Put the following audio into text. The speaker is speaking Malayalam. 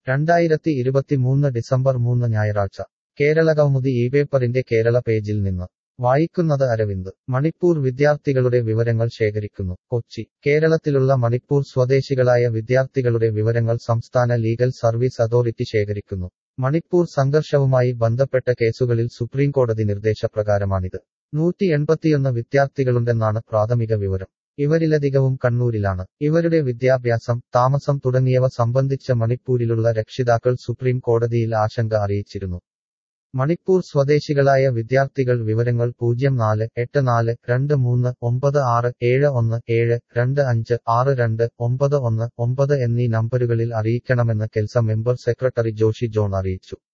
രണ്ടായിരത്തി ഇരുപത്തിമൂന്ന് ഡിസംബർ മൂന്ന് ഞായറാഴ്ച കേരള കൗമുദി ഈ പേപ്പറിന്റെ കേരള പേജിൽ നിന്ന് വായിക്കുന്നത് അരവിന്ദ് മണിപ്പൂർ വിദ്യാർത്ഥികളുടെ വിവരങ്ങൾ ശേഖരിക്കുന്നു കൊച്ചി കേരളത്തിലുള്ള മണിപ്പൂർ സ്വദേശികളായ വിദ്യാർത്ഥികളുടെ വിവരങ്ങൾ സംസ്ഥാന ലീഗൽ സർവീസ് അതോറിറ്റി ശേഖരിക്കുന്നു മണിപ്പൂർ സംഘർഷവുമായി ബന്ധപ്പെട്ട കേസുകളിൽ സുപ്രീംകോടതി നിർദ്ദേശപ്രകാരമാണിത് നൂറ്റി എൺപത്തിയൊന്ന് വിദ്യാർത്ഥികളുണ്ടെന്നാണ് പ്രാഥമിക വിവരം ഇവരിലധികവും കണ്ണൂരിലാണ് ഇവരുടെ വിദ്യാഭ്യാസം താമസം തുടങ്ങിയവ സംബന്ധിച്ച മണിപ്പൂരിലുള്ള രക്ഷിതാക്കൾ സുപ്രീം കോടതിയിൽ ആശങ്ക അറിയിച്ചിരുന്നു മണിപ്പൂർ സ്വദേശികളായ വിദ്യാർത്ഥികൾ വിവരങ്ങൾ പൂജ്യം നാല് എട്ട് നാല് രണ്ട് മൂന്ന് ഒമ്പത് ആറ് ഏഴ് ഒന്ന് ഏഴ് രണ്ട് അഞ്ച് ആറ് രണ്ട് ഒമ്പത് ഒന്ന് ഒമ്പത് എന്നീ നമ്പരുകളിൽ അറിയിക്കണമെന്ന് കെൽസ മെമ്പർ സെക്രട്ടറി ജോഷി ജോൺ അറിയിച്ചു